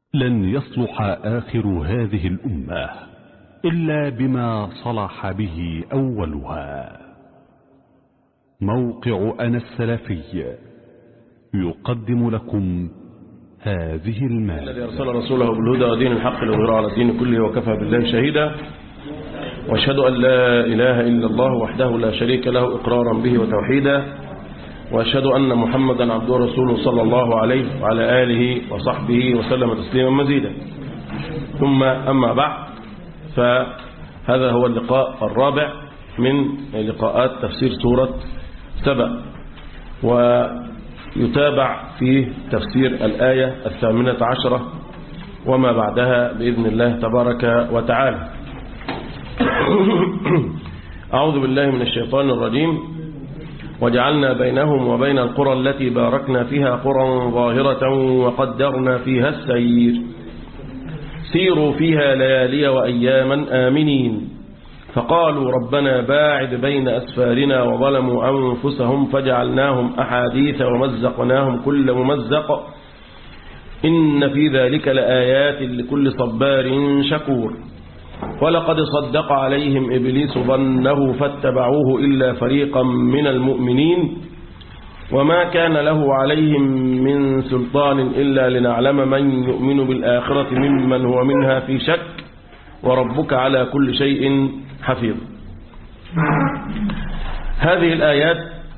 لن يصلح آخر هذه الأمة إلا بما صلح به أولها موقع أنا السلفي يقدم لكم هذه الذي المادة أرسل رسوله بالهدى ودين الحق ليظهره على الدين كله وكفى بالله شهيدا وأشهد أن لا إله إلا الله وحده لا شريك له إقرارا به وتوحيدا وأشهد أن محمدا عبده ورسوله صلى الله عليه وعلى آله وصحبه وسلم تسليما مزيدا ثم أما بعد فهذا هو اللقاء الرابع من لقاءات تفسير سورة سبأ ويتابع فيه تفسير الآية الثامنة عشرة وما بعدها بإذن الله تبارك وتعالى أعوذ بالله من الشيطان الرجيم وجعلنا بينهم وبين القرى التي باركنا فيها قرى ظاهرة وقدرنا فيها السير سيروا فيها ليالي وأياما آمنين فقالوا ربنا باعد بين أسفارنا وظلموا أنفسهم فجعلناهم أحاديث ومزقناهم كل ممزق إن في ذلك لآيات لكل صبار شكور ولقد صدق عليهم إبليس ظنه فاتبعوه إلا فريقا من المؤمنين وما كان له عليهم من سلطان إلا لنعلم من يؤمن بالآخرة ممن هو منها في شك وربك على كل شيء حفيظ هذه الآيات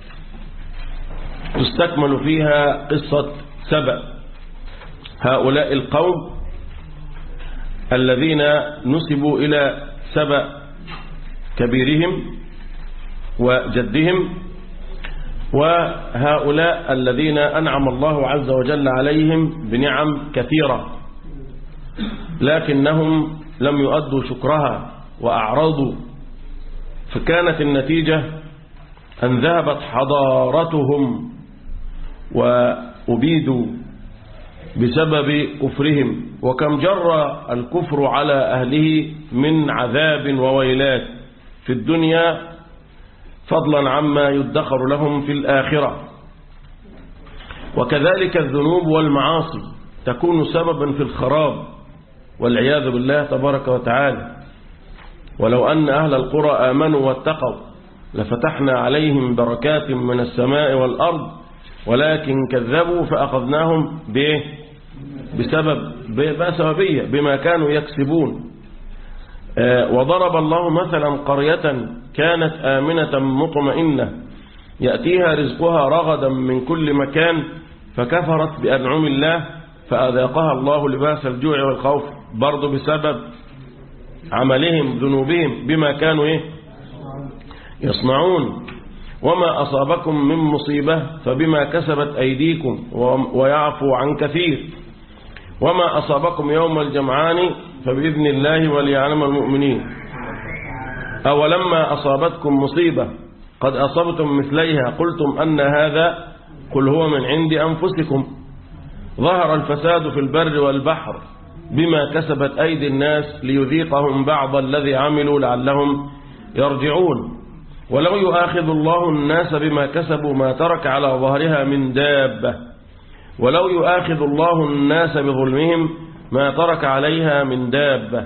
تستكمل فيها قصة سبأ هؤلاء القوم الذين نسبوا إلى سبأ كبيرهم وجدهم وهؤلاء الذين أنعم الله عز وجل عليهم بنعم كثيرة لكنهم لم يؤدوا شكرها وأعرضوا فكانت النتيجة أن ذهبت حضارتهم وأبيدوا بسبب كفرهم وكم جر الكفر على أهله من عذاب وويلات في الدنيا فضلا عما يدخر لهم في الآخرة وكذلك الذنوب والمعاصي تكون سببا في الخراب والعياذ بالله تبارك وتعالى ولو أن أهل القرى آمنوا واتقوا لفتحنا عليهم بركات من السماء والأرض ولكن كذبوا فأخذناهم بإيه؟ بسبب بسببية بما كانوا يكسبون وضرب الله مثلا قرية كانت آمنة مطمئنة يأتيها رزقها رغدا من كل مكان فكفرت بأنعم الله فأذاقها الله لباس الجوع والخوف برضو بسبب عملهم ذنوبهم بما كانوا إيه؟ يصنعون وما أصابكم من مصيبة فبما كسبت أيديكم ويعفو عن كثير وما أصابكم يوم الجمعان فبإذن الله وليعلم المؤمنين أولما أصابتكم مصيبة قد أصبتم مثليها قلتم أن هذا قل هو من عند أنفسكم ظهر الفساد في البر والبحر بما كسبت أيدي الناس ليذيقهم بعض الذي عملوا لعلهم يرجعون ولو يؤاخذ الله الناس بما كسبوا ما ترك على ظهرها من دابة ولو يؤاخذ الله الناس بظلمهم ما ترك عليها من دابة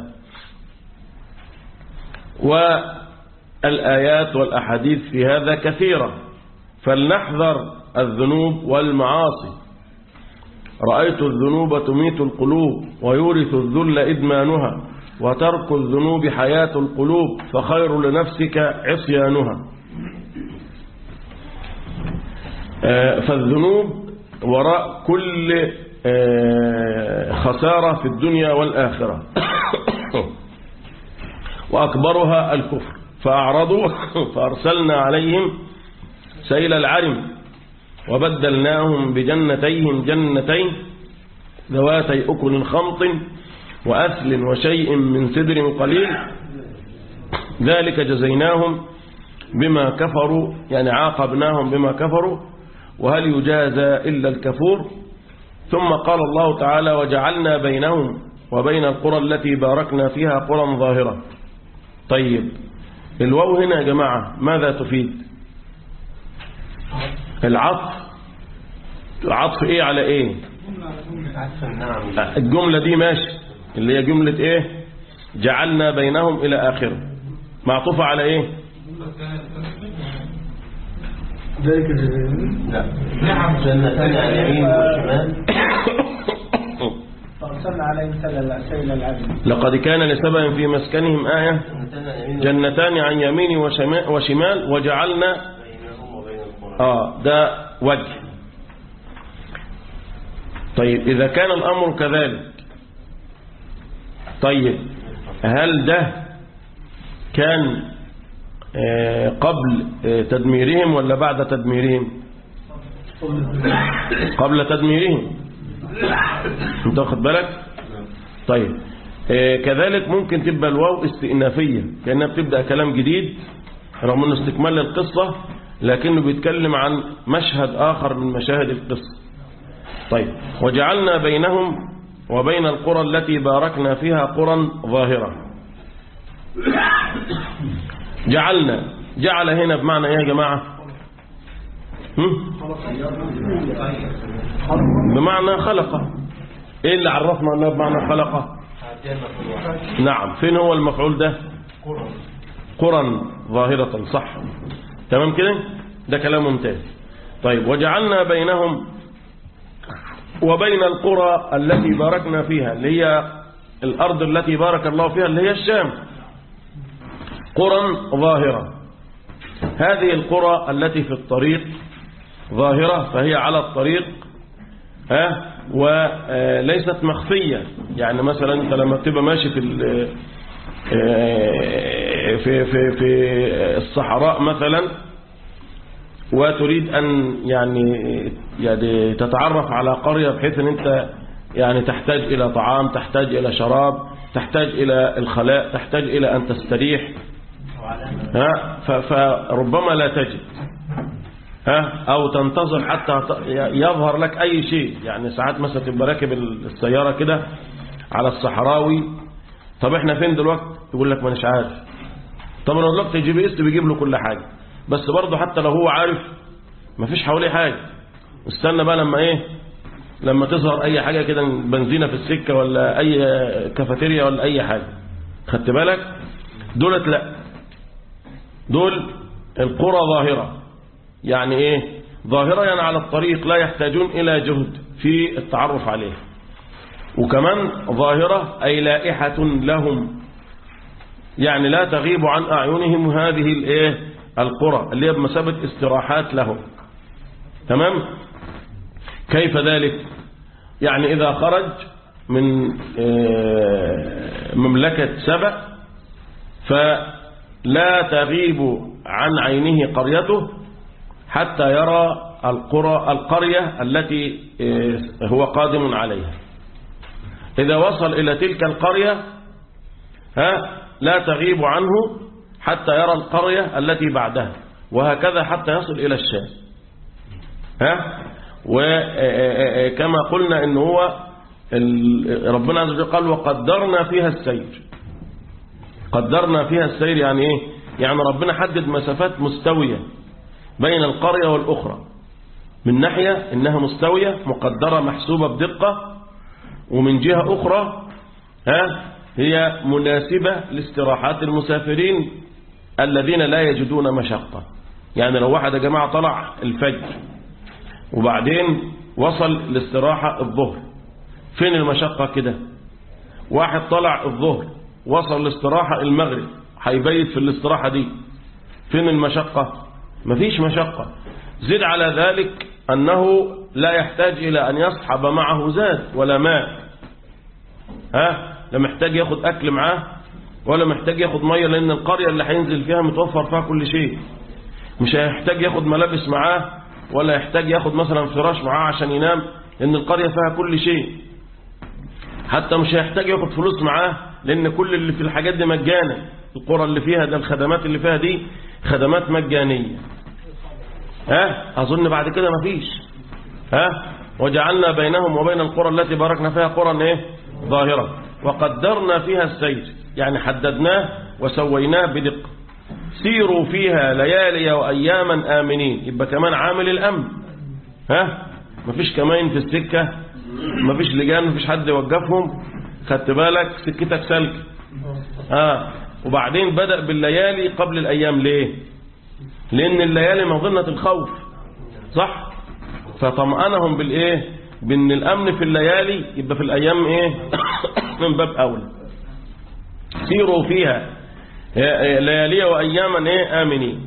والآيات والأحاديث في هذا كثيرة فلنحذر الذنوب والمعاصي رأيت الذنوب تميت القلوب ويورث الذل إدمانها وترك الذنوب حياة القلوب فخير لنفسك عصيانها فالذنوب وراء كل خسارة في الدنيا والآخرة وأكبرها الكفر فأعرضوا فأرسلنا عليهم سيل العرم وبدلناهم بجنتيهم جنتين ذواتي أكل خمط وأثل وشيء من سدر قليل ذلك جزيناهم بما كفروا يعني عاقبناهم بما كفروا وهل يجازى إلا الكفور ثم قال الله تعالى وجعلنا بينهم وبين القرى التي باركنا فيها قرى ظاهرة طيب الواو هنا يا جماعة ماذا تفيد العطف العطف ايه على ايه الجملة دي ماشي اللي هي جملة ايه جعلنا بينهم الى اخره معطوفة على ايه ذلك لا نعم جنتان عن يمين وشمال فأرسلنا عليهم سيل سيل العدل لقد كان لسبب في مسكنهم آية جنتان عن يمين جنتان عن يمين وشما- وشمال وجعلنا بينهم وبين القرى آه ده وجه طيب إذا كان الأمر كذلك طيب هل ده كان آه، قبل آه، تدميرهم ولا بعد تدميرهم قبل تدميرهم انت واخد بالك طيب آه، كذلك ممكن تبقى الواو استئنافية كأنها بتبدأ كلام جديد رغم انه استكمال للقصة لكنه بيتكلم عن مشهد آخر من مشاهد القصة طيب وجعلنا بينهم وبين القرى التي باركنا فيها قرى ظاهرة جعلنا جعل هنا بمعنى ايه يا جماعة هم؟ بمعنى خلق ايه اللي عرفنا انه بمعنى خلق نعم فين هو المفعول ده قرى ظاهرة صح تمام كده ده كلام ممتاز طيب وجعلنا بينهم وبين القرى التي باركنا فيها اللي هي الأرض التي بارك الله فيها اللي هي الشام قرى ظاهرة هذه القرى التي في الطريق ظاهرة فهي على الطريق ها وليست مخفية يعني مثلا انت لما بتبقى ماشي في ال- آه، في في في الصحراء مثلا وتريد أن يعني يعني تتعرف على قرية بحيث أن أنت يعني تحتاج إلى طعام تحتاج إلى شراب تحتاج إلى الخلاء تحتاج إلى أن تستريح ها ف- فربما لا تجد ها أو تنتظر حتى ت- يظهر لك أي شيء يعني ساعات مثلا تبقى راكب السيارة كده على الصحراوي طب احنا فين دلوقتي يقول لك ما اناش عارف طب انا دلوقتي جي بي اس بيجيب له كل حاجة بس برضه حتى لو هو عارف ما فيش حواليه حاجة استنى بقى لما ايه لما تظهر اي حاجة كده بنزينة في السكة ولا اي كافيتيريا ولا اي حاجة خدت بالك دولت لا دول القرى ظاهرة يعني ايه ظاهرة يعني على الطريق لا يحتاجون الى جهد في التعرف عليه وكمان ظاهرة أي لائحة لهم يعني لا تغيب عن أعينهم هذه الايه القرى اللي هي بمثابة استراحات لهم تمام كيف ذلك يعني إذا خرج من آه، مملكة سبأ فلا تغيب عن عينه قريته حتى يرى القرى القرية التي آه، هو قادم عليها إذا وصل إلى تلك القرية ها لا تغيب عنه حتى يرى القرية التي بعدها وهكذا حتى يصل إلى الشام ها وكما قلنا إن هو ال- ربنا عز وجل قال وقدرنا فيها السير قدرنا فيها السير يعني إيه يعني ربنا حدد مسافات مستوية بين القرية والأخرى من ناحية إنها مستوية مقدرة محسوبة بدقة ومن جهة أخرى ها هي مناسبة لاستراحات المسافرين الذين لا يجدون مشقة يعني لو واحد يا جماعة طلع الفجر وبعدين وصل لاستراحة الظهر فين المشقة كده واحد طلع الظهر وصل لاستراحة المغرب هيبيت في الاستراحة دي فين المشقة مفيش مشقة زد على ذلك أنه لا يحتاج إلى أن يصحب معه زاد ولا ماء ها لا محتاج ياخد أكل معاه ولا محتاج ياخد مية لأن القرية اللي هينزل فيها متوفر فيها كل شيء مش هيحتاج ياخد ملابس معاه ولا يحتاج ياخد مثلا فراش معاه عشان ينام لأن القرية فيها كل شيء حتى مش هيحتاج ياخد فلوس معاه لأن كل اللي في الحاجات دي مجانا القرى اللي فيها ده الخدمات اللي فيها دي خدمات مجانية ها أظن بعد كده مفيش ها وجعلنا بينهم وبين القرى التي باركنا فيها قرى ايه ظاهرة وقدرنا فيها السير يعني حددناه وسويناه بدقة سيروا فيها ليالي وأياما آمنين يبقى كمان عامل الأمن ها مفيش كمان في السكة مفيش لجان مفيش حد يوقفهم خدت بالك سكتك سلك اه وبعدين بدأ بالليالي قبل الأيام ليه لأن الليالي مظنة الخوف صح فطمأنهم بالإيه بأن الأمن في الليالي يبقى في الأيام إيه من باب أولى سيروا فيها ليالي وأياما إيه آمنين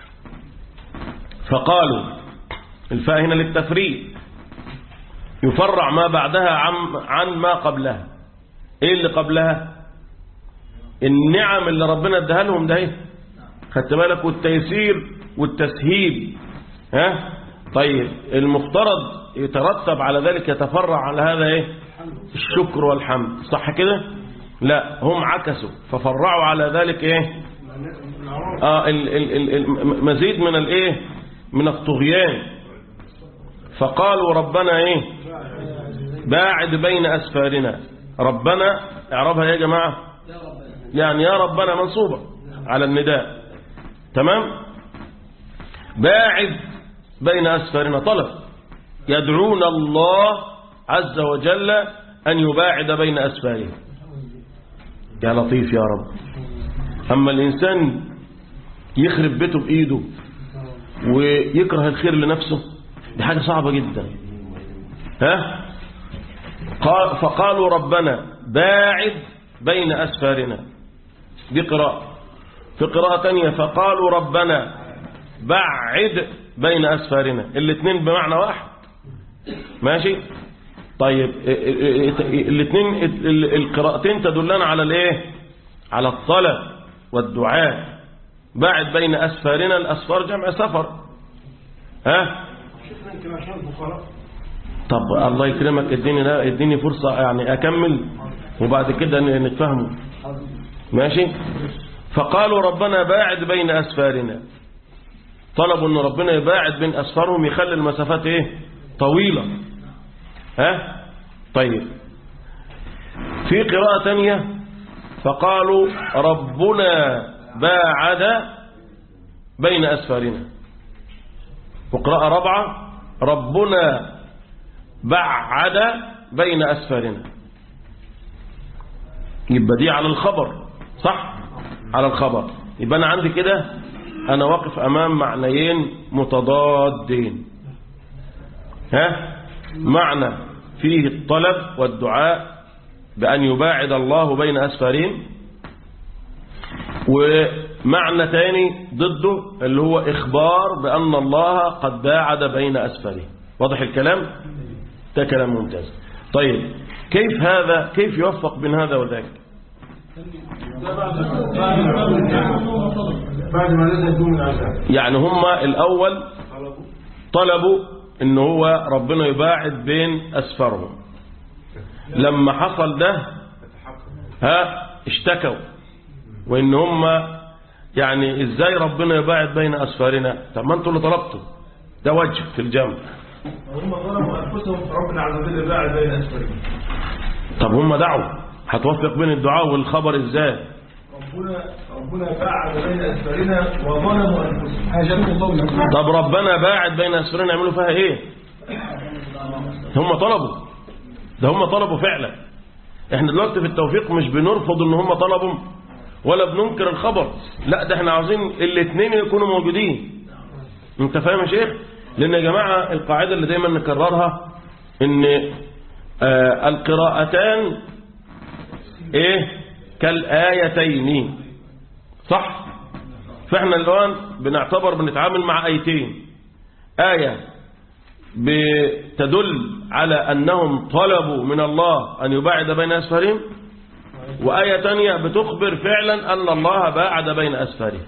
فقالوا الفاء هنا للتفريق يفرع ما بعدها عن, عن ما قبلها ايه اللي قبلها النعم اللي ربنا اداها لهم ده ايه خدت بالك والتيسير والتسهيل ها طيب المفترض يترتب على ذلك يتفرع على هذا ايه الشكر والحمد صح كده لا هم عكسوا ففرعوا على ذلك ايه آه ال ال ال ال مزيد من الايه من الطغيان فقالوا ربنا ايه باعد بين اسفارنا ربنا اعربها يا جماعة يعني يا ربنا منصوبة على النداء تمام باعد بين أسفارنا طلب يدعون الله عز وجل أن يباعد بين أسفارهم يا لطيف يا رب أما الإنسان يخرب بيته بإيده ويكره الخير لنفسه دي حاجة صعبة جدا ها قال فقالوا ربنا باعد بين أسفارنا دي قراءة في قراءة تانية فقالوا ربنا بعد بين أسفارنا الاثنين بمعنى واحد ماشي طيب الاثنين القراءتين تدلنا على الايه على الطلب والدعاء بعد بين أسفارنا الأسفار جمع سفر ها طب الله يكرمك اديني لا اديني فرصة يعني اكمل وبعد كده نتفهمه ماشي فقالوا ربنا باعد بين اسفارنا طلبوا ان ربنا يباعد بين اسفارهم يخلي المسافات ايه طويلة ها طيب في قراءة تانية فقالوا ربنا باعد بين اسفارنا وقراءة رابعة ربنا بعد بين أسفارنا يبقى دي على الخبر صح على الخبر يبقى أنا عندي كده أنا واقف أمام معنيين متضادين ها معنى فيه الطلب والدعاء بأن يباعد الله بين أسفارهم ومعنى تاني ضده اللي هو إخبار بأن الله قد باعد بين أسفارهم واضح الكلام ده كلام ممتاز طيب كيف هذا كيف يوفق بين هذا وذاك بعد ما نزل دون العذاب يعني هم الأول طلبوا ان هو ربنا يباعد بين أسفارهم لما حصل ده ها اشتكوا وان هم يعني ازاي ربنا يباعد بين أسفارنا طب ما انتوا اللي طلبتوا ده وجه في الجمع هم ظلموا انفسهم فربنا عز وجل باعد بين اسفلهم طب هم دعوا هتوفق بين الدعاء والخبر ازاي ربنا ربنا باعد بين اسفلنا وظلموا انفسهم هاجموا قولا طب ربنا باعد بين أسفارنا يعملوا فيها ايه هم طلبوا ده هم طلبوا فعلا احنا دلوقتي في التوفيق مش بنرفض ان هم طلبوا ولا بننكر الخبر لا ده احنا عاوزين الاثنين يكونوا موجودين انت فاهم يا شيخ لان يا جماعة القاعدة اللي دايما نكررها ان آه القراءتان ايه كالآيتين صح فاحنا الان بنعتبر بنتعامل مع ايتين آية بتدل على أنهم طلبوا من الله أن يباعد بين أسفارهم وآية تانية بتخبر فعلا أن الله باعد بين أسفارهم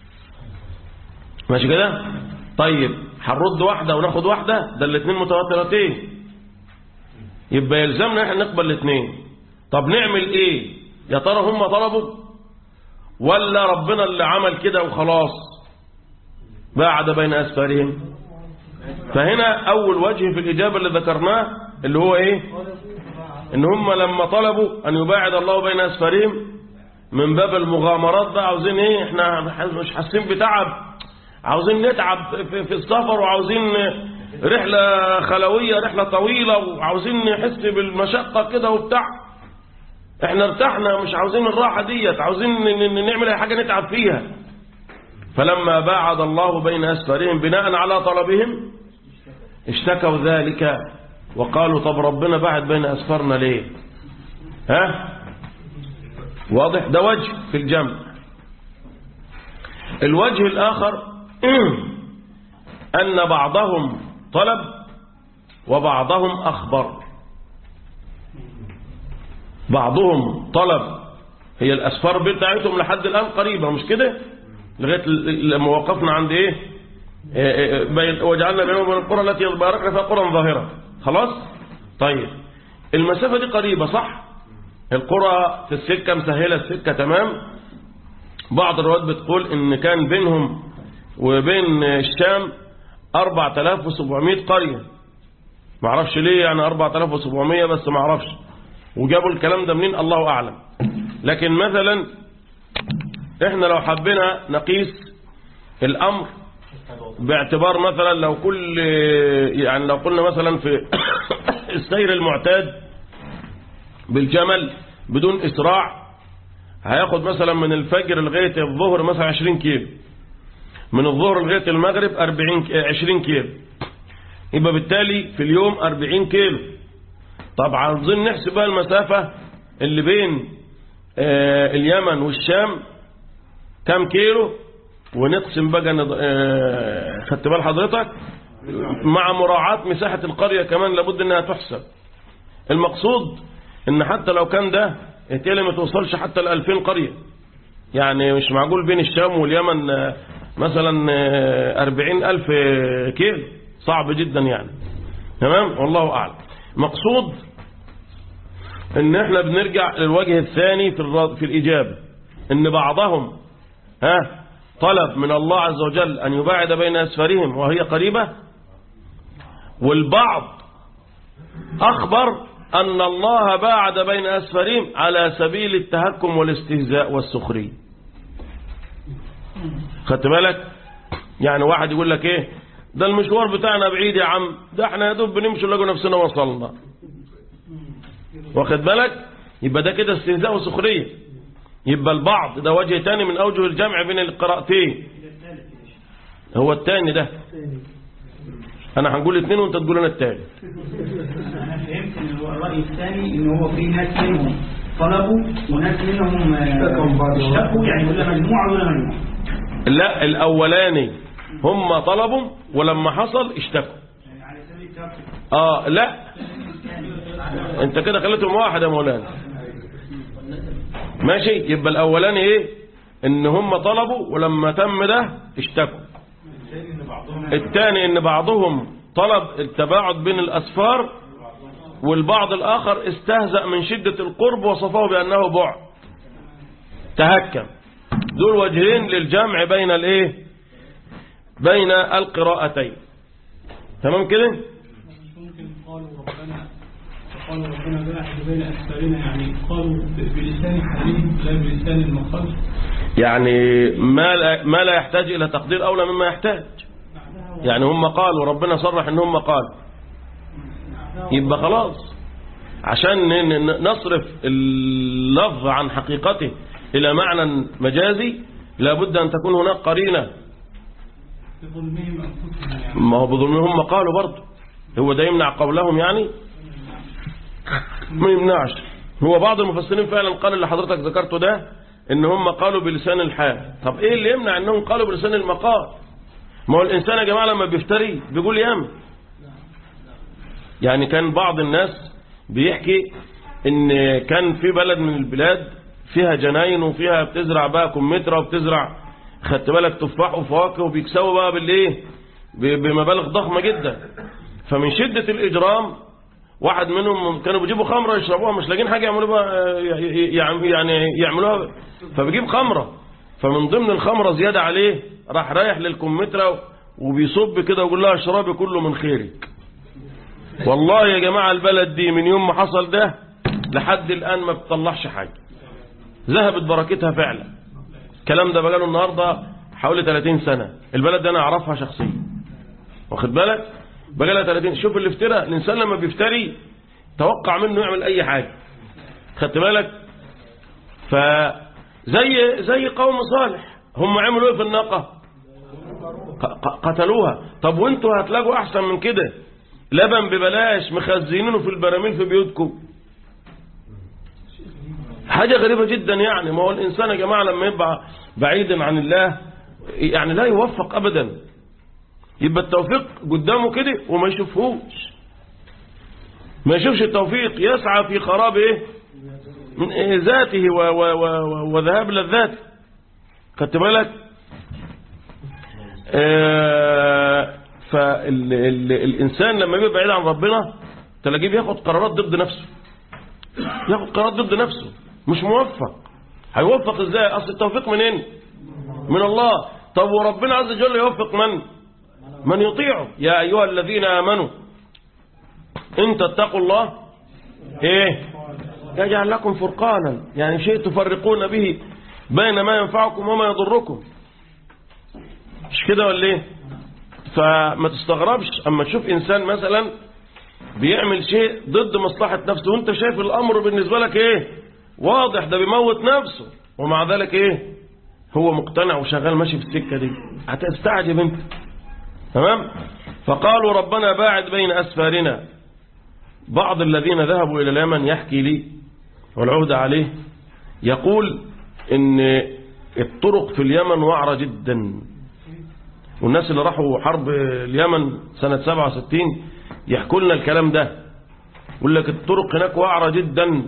ماشي كده طيب هنرد واحدة وناخد واحدة ده الاثنين متواترتين يبقى يلزمنا احنا نقبل الاثنين طب نعمل ايه يا ترى هم طلبوا ولا ربنا اللي عمل كده وخلاص باعد بين أسفارهم فهنا أول وجه في الإجابة اللي ذكرناه اللي هو إيه إن هم لما طلبوا أن يباعد الله بين أسفارهم من باب المغامرات بقى عاوزين إيه إحنا مش حاسين بتعب عاوزين نتعب في, في السفر وعاوزين رحلة خلوية رحلة طويلة وعاوزين نحس بالمشقة كده وبتاع احنا ارتحنا مش عاوزين الراحة ديت عاوزين ن- ن- نعمل اي حاجة نتعب فيها فلما باعد الله بين أسفارهم بناء على طلبهم اشتكوا ذلك وقالوا طب ربنا بعد بين أسفارنا ليه ها واضح ده وجه في الجمع الوجه الآخر أن بعضهم طلب وبعضهم أخبر بعضهم طلب هي الأسفار بتاعتهم لحد الآن قريبة مش كده لغاية ال- لما وقفنا عند إيه إيه إيه بين- وجعلنا بينهم وبين القرى التي باركنا فيها قرى ظاهرة خلاص طيب المسافة دي قريبة صح القرى في السكة مسهلة السكة تمام بعض الروايات بتقول ان كان بينهم وبين الشام 4700 قرية معرفش ليه يعني 4700 بس معرفش وجابوا الكلام ده منين الله أعلم لكن مثلا احنا لو حبينا نقيس الأمر باعتبار مثلا لو كل يعني لو قلنا مثلا في السير المعتاد بالجمل بدون إسراع هياخد مثلا من الفجر لغاية الظهر مثلا 20 كيلو من الظهر لغاية المغرب 40 ك- 20 كيلو يبقى بالتالي في اليوم 40 كيلو طبعا عاوزين نحسب بقى المسافة اللي بين آه، اليمن والشام كام كيلو ونقسم بقى نض- آه، خدت بال حضرتك مع مراعاة مساحة القرية كمان لابد انها تحسب المقصود ان حتى لو كان ده التالي ما توصلش حتى ل 2000 قرية يعني مش معقول بين الشام واليمن آه، مثلا آه، 40 ألف كيلو صعب جدا يعني تمام والله أعلم مقصود ان احنا بنرجع للوجه الثاني في الرد في الإجابة ان بعضهم ها طلب من الله عز وجل أن يباعد بين أسفارهم وهي قريبة والبعض أخبر أن الله باعد بين أسفارهم على سبيل التهكم والاستهزاء والسخرية خدت بالك يعني واحد يقول لك ايه ده المشوار بتاعنا بعيد يا عم ده احنا يا دوب بنمشي نلاقوا نفسنا وصلنا واخد بالك يبقى ده كده استهزاء وسخرية يبقى البعض ده وجه تاني من أوجه الجمع بين القراءتين هو التاني ده انا هنقول الاثنين وانت تقول انا التاني انا فهمت ان هو الراي الثاني ان هو في ناس منهم طلبوا وناس منهم آه، اشتكوا يعني ولا مجموعه ولا مجموعه لا الاولاني هم طلبوا ولما حصل اشتكوا يعني على سبيل التوكل اه لا انت كده خليتهم واحد يا مولانا ماشي يبقى الاولاني ايه ان هم طلبوا ولما تم ده اشتكوا الثاني ان بعضهم طلب التباعد بين الاسفار والبعض الاخر استهزأ من شدة القرب وصفه بانه بعد تهكم دول وجهين للجمع بين الايه بين القراءتين تمام كده ممكن قالوا ربنا قالوا ربنا باعد بين أسفارنا يعني قالوا ب- بلسان حالهم لا بلسان المقال يعني ما لا, ما لا يحتاج إلى تقدير أولى مما يحتاج يعني هم قالوا ربنا صرح ان هم قالوا يبقى خلاص عشان ن- ن- نصرف اللفظ عن حقيقته إلى معنى مجازي لابد أن تكون هناك قرينة بظلمهم أنفسهم يعني ما هو بظلمهم هم قالوا برضه هو ده يمنع قولهم يعني ما يمنعش هو بعض المفسرين فعلا قال اللي حضرتك ذكرته ده ان هم قالوا بلسان الحال طب ايه اللي يمنع انهم قالوا بلسان المقال ما هو الانسان يا جماعه لما بيفتري بيقول ياما يعني كان بعض الناس بيحكي ان كان في بلد من البلاد فيها جناين وفيها بتزرع بقى كمثرى وبتزرع خدت بالك تفاح وفواكه وبيكسبوا بقى بالايه ب- بمبالغ ضخمه جدا فمن شده الاجرام واحد منهم كانوا بيجيبوا خمره يشربوها مش لاقيين حاجه يعملوا بقى يعني يعملوها فبيجيب خمره فمن ضمن الخمره زياده عليه راح رايح للكمثرى وبيصب كده ويقول لها اشربي كله من خيرك والله يا جماعه البلد دي من يوم ما حصل ده لحد الان ما بتطلعش حاجه ذهبت بركتها فعلا الكلام ده بقاله النهارده حوالي 30 سنه البلد ده انا اعرفها شخصيا واخد بالك بقى لها 30 شوف الافتراء الانسان لما بيفتري توقع منه يعمل اي حاجه خدت بالك فزي زي قوم صالح هم عملوا ايه في الناقه ق- ق- قتلوها طب وانتوا هتلاقوا احسن من كده لبن ببلاش مخزنينه في البراميل في بيوتكم حاجة غريبة جدا يعني ما هو الإنسان يا جماعة لما يبقى بعيدا عن الله يعني لا يوفق أبدا يبقى التوفيق قدامه كده وما يشوفهوش ما يشوفش التوفيق يسعى في خراب إيه من إيه ذاته و و و و وذهاب لذاته خدت بالك آه فالإنسان لما يبقى بعيد عن ربنا تلاقيه بياخد قرارات ضد نفسه ياخد قرارات ضد نفسه مش موفق هيوفق ازاي اصل التوفيق منين من الله طب وربنا عز وجل يوفق من من يطيعه يا ايها الذين امنوا ان تتقوا الله ايه يجعل لكم فرقانا يعني شيء تفرقون به بين ما ينفعكم وما يضركم مش كده ولا ايه فما تستغربش اما تشوف انسان مثلا بيعمل شيء ضد مصلحة نفسه وانت شايف الامر بالنسبة لك ايه واضح ده بيموت نفسه ومع ذلك ايه هو مقتنع وشغال ماشي في السكة دي هتستعجب انت تمام فقالوا ربنا باعد بين اسفارنا بعض الذين ذهبوا الى اليمن يحكي لي والعهد عليه يقول ان الطرق في اليمن وعرة جدا والناس اللي راحوا حرب اليمن سنة 67 يحكوا لنا الكلام ده يقول لك الطرق هناك وعرة جدا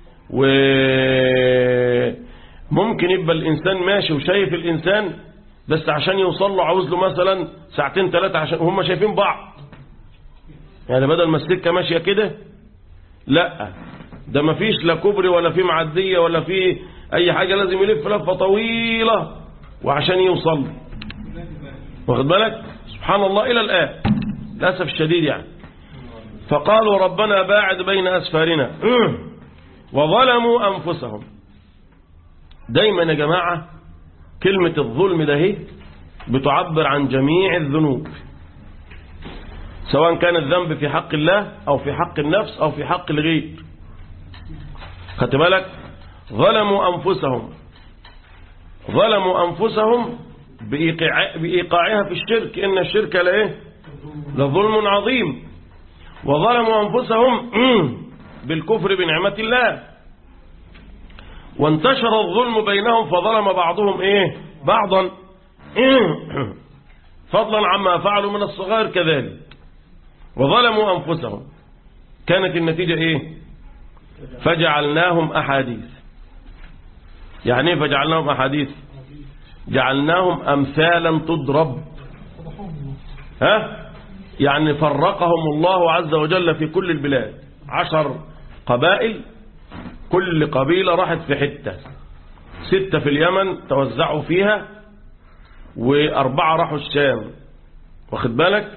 وممكن يبقى الإنسان ماشي وشايف الإنسان بس عشان يوصل له عاوز له مثلا ساعتين ثلاثة عشان هم شايفين بعض يعني بدل ما السكة ماشية كده لا ده ما فيش لا كوبري ولا في معدية ولا في أي حاجة لازم يلف لفة طويلة وعشان يوصل واخد بالك سبحان الله إلى الآن للأسف الشديد يعني فقالوا ربنا باعد بين أسفارنا وظلموا أنفسهم دايما يا جماعة كلمة الظلم ده هي بتعبر عن جميع الذنوب سواء كان الذنب في حق الله أو في حق النفس أو في حق الغير خدت بالك ظلموا أنفسهم ظلموا أنفسهم بإيقاع بإيقاعها في الشرك إن الشرك لإيه لظلم عظيم وظلموا أنفسهم بالكفر بنعمة الله وانتشر الظلم بينهم فظلم بعضهم إيه بعضا فضلا عما فعلوا من الصغار كذلك وظلموا أنفسهم كانت النتيجة إيه فجعلناهم أحاديث يعني إيه فجعلناهم أحاديث جعلناهم أمثالا تضرب ها يعني فرقهم الله عز وجل في كل البلاد عشر قبائل كل قبيلة راحت في حتة ستة في اليمن توزعوا فيها وأربعة راحوا الشام واخد بالك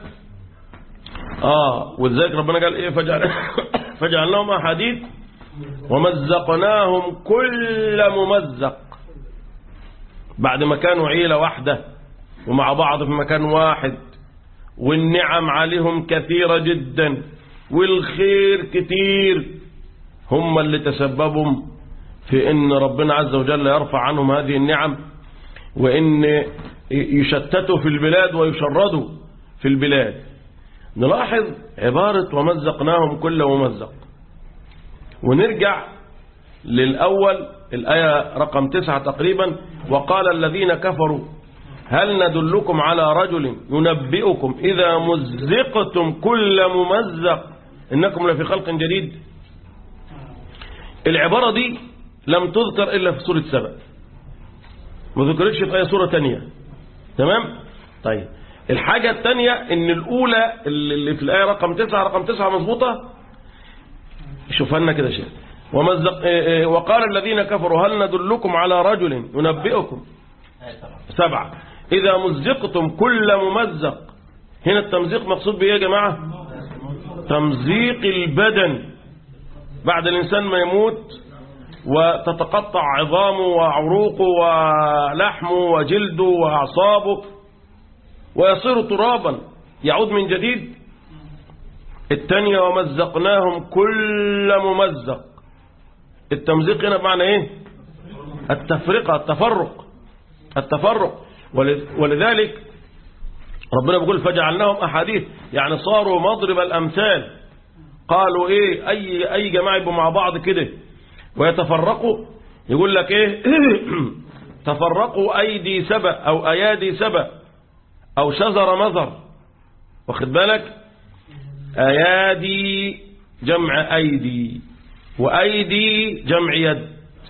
آه ولذلك ربنا قال إيه فجعل فجعلناهم أحاديث ومزقناهم كل ممزق بعد ما كانوا عيلة واحدة ومع بعض في مكان واحد والنعم عليهم كثيرة جدا والخير كتير هم اللي تسببوا في ان ربنا عز وجل يرفع عنهم هذه النعم وان يشتتوا في البلاد ويشردوا في البلاد نلاحظ عبارة ومزقناهم كل ممزق ونرجع للأول الآية رقم تسعة تقريبا وقال الذين كفروا هل ندلكم على رجل ينبئكم إذا مزقتم كل ممزق إنكم لفي خلق جديد العبارة دي لم تذكر إلا في سورة سبأ ما ذكرتش في أي سورة تانية تمام طيب الحاجة التانية ان الأولى اللي في الآية رقم تسعة رقم تسعة مظبوطة شوفها لنا كده شيء ومزق وقال الذين كفروا هل ندلكم على رجل ينبئكم سبعة إذا مزقتم كل ممزق هنا التمزيق مقصود بإيه يا جماعة تمزيق البدن بعد الإنسان ما يموت وتتقطع عظامه وعروقه ولحمه وجلده وأعصابه ويصير ترابا يعود من جديد الثانية ومزقناهم كل ممزق التمزيق هنا بمعنى ايه التفرقة التفرق التفرق ولذ- ولذلك ربنا بيقول فجعلناهم أحاديث يعني صاروا مضرب الأمثال قالوا ايه اي اي جماعه يبقوا مع بعض كده ويتفرقوا يقول لك ايه تفرقوا ايدي سبا او ايادي سبا او شزر مزر واخد بالك ايادي جمع ايدي وايدي جمع يد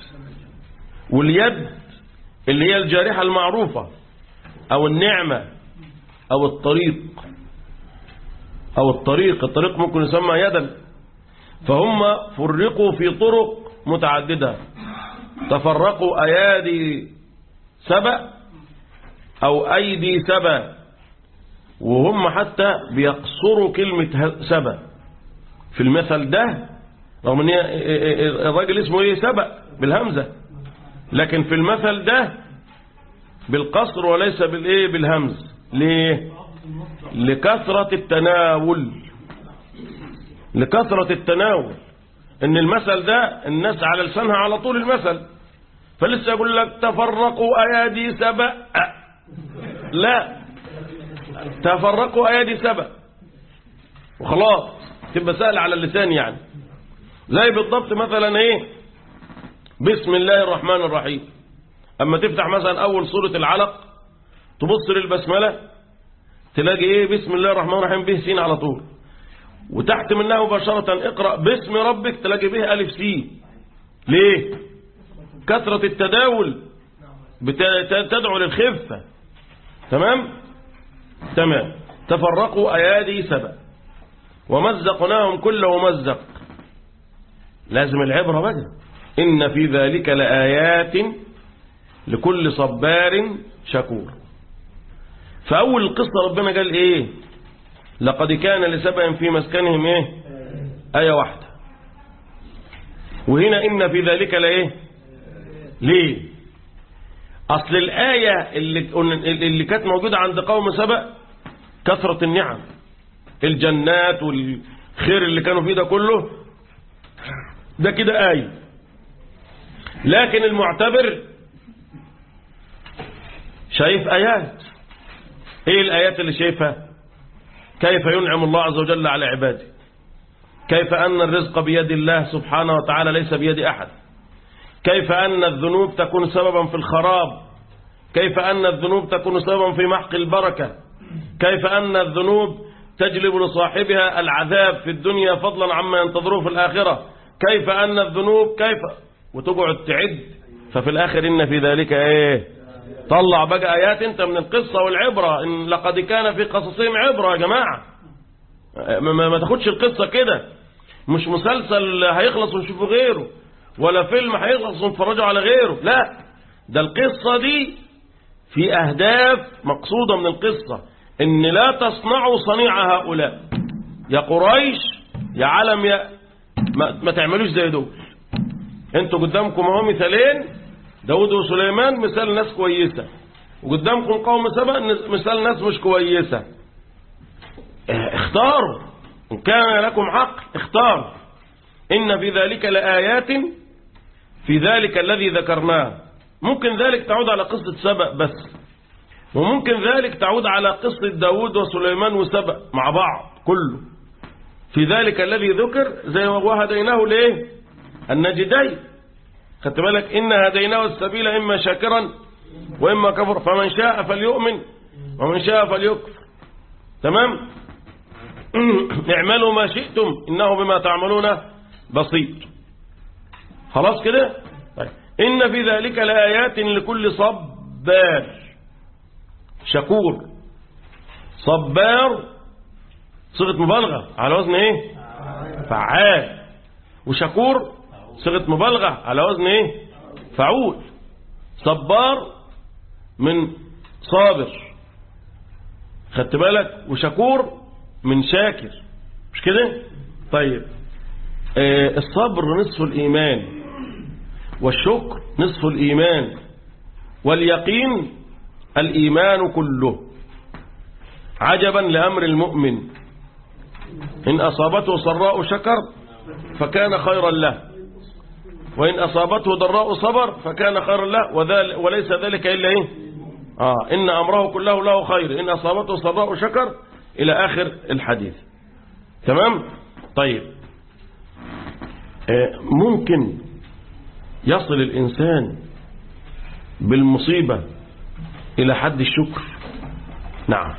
واليد اللي هي الجارحه المعروفه او النعمه او الطريق أو الطريق الطريق ممكن يسمى يدا فهم فرقوا في طرق متعددة تفرقوا أيادي سبأ أو أيدي سبأ وهم حتى بيقصروا كلمة ه- سبأ في المثل ده رغم ان هي- الراجل اسمه ايه سبأ بالهمزة لكن في المثل ده بالقصر وليس بالايه بالهمز ليه لكثرة التناول لكثرة التناول ان المثل ده الناس على لسانها على طول المثل فلسه يقول لك تفرقوا ايادي سبأ لا تفرقوا ايادي سبأ وخلاص تبقى سهل على اللسان يعني زي بالضبط مثلا ايه بسم الله الرحمن الرحيم اما تفتح مثلا اول سورة العلق تبص للبسملة تلاقي ايه بسم الله الرحمن الرحيم به سين على طول وتحت منها مباشرة اقرأ باسم ربك تلاقي به ألف سين ليه كثرة التداول بت- تدعو للخفة تمام تمام تفرقوا أيادي سبع ومزقناهم كل ممزق لازم العبرة بقى إن في ذلك لآيات لكل صبار شكور فأول القصة ربنا قال إيه لقد كان لسبع في مسكنهم إيه آية واحدة وهنا إن في ذلك لإيه ليه أصل الآية اللي, اللي كانت موجودة عند قوم سبأ كثرة النعم الجنات والخير اللي كانوا فيه ده كله ده كده آية لكن المعتبر شايف آيات ايه الآيات اللي شايفها كيف ينعم الله عز وجل على عباده كيف أن الرزق بيد الله سبحانه وتعالى ليس بيد أحد كيف أن الذنوب تكون سببا في الخراب كيف أن الذنوب تكون سببا في محق البركة كيف أن الذنوب تجلب لصاحبها العذاب في الدنيا فضلا عما ينتظره في الآخرة كيف أن الذنوب كيف وتقعد تعد ففي الآخر إن في ذلك إيه طلع بقى آيات أنت من القصة والعبرة إن لقد كان في قصصهم عبرة يا جماعة ما, ما تاخدش القصة كده مش مسلسل هيخلص ونشوفه غيره ولا فيلم هيخلص ونتفرجوا على غيره لا ده القصة دي في أهداف مقصودة من القصة إن لا تصنعوا صنيع هؤلاء يا قريش يا علم يا ما, ما تعملوش زي دول انتوا قدامكم اهو مثالين داود وسليمان مثال ناس كويسة وقدامكم قوم سبأ مثال ناس مش كويسة اختاروا إن كان لكم حق اختاروا إن في ذلك لآيات في ذلك الذي ذكرناه ممكن ذلك تعود على قصة سبأ بس وممكن ذلك تعود على قصة داود وسليمان وسبأ مع بعض كله في ذلك الذي ذكر زي ما وهديناه ليه النجدين خدت بالك إن هديناه السبيل إما شاكرا وإما كفر فمن شاء فليؤمن ومن شاء فليكفر تمام اعملوا ما شئتم إنه بما تعملون بسيط خلاص كده طيب. إن في ذلك لآيات لكل صبار شكور صبار صيغة مبالغة على وزن ايه فعال وشكور صيغة مبالغة على وزن ايه فعول صبار من صابر خدت بالك وشكور من شاكر مش كده طيب آه الصبر نصف الإيمان والشكر نصف الإيمان واليقين الإيمان كله عجبا لأمر المؤمن إن أصابته سراء شكر فكان خيرا له وإن أصابته ضراء صبر فكان خيرا له وذل وليس ذلك إلا إيه آه إن أمره كله له خير إن أصابته سراء شكر إلى آخر الحديث تمام طيب آه ممكن يصل الإنسان بالمصيبة إلى حد الشكر نعم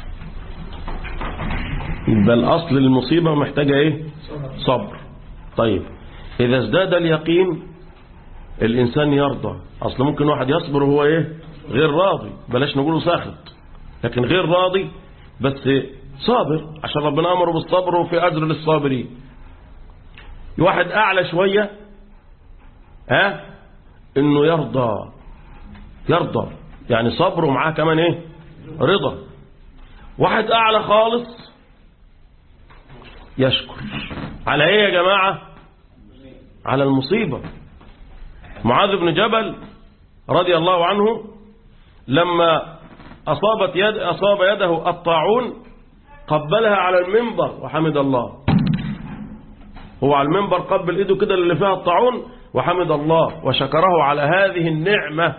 يبقى الأصل المصيبة محتاجة إيه صبر طيب إذا ازداد اليقين الإنسان يرضى أصل ممكن واحد يصبر وهو إيه غير راضي بلاش نقوله ساخط لكن غير راضي بس صابر عشان ربنا أمره بالصبر وفي أجر للصابرين واحد أعلى شوية ها إنه يرضى يرضى يعني صبر ومعاه كمان إيه رضا واحد أعلى خالص يشكر على إيه يا جماعة على المصيبة معاذ بن جبل رضي الله عنه لما أصابت يد أصاب يده الطاعون قبلها على المنبر وحمد الله هو على المنبر قبل ايده كده اللي فيها الطاعون وحمد الله وشكره على هذه النعمة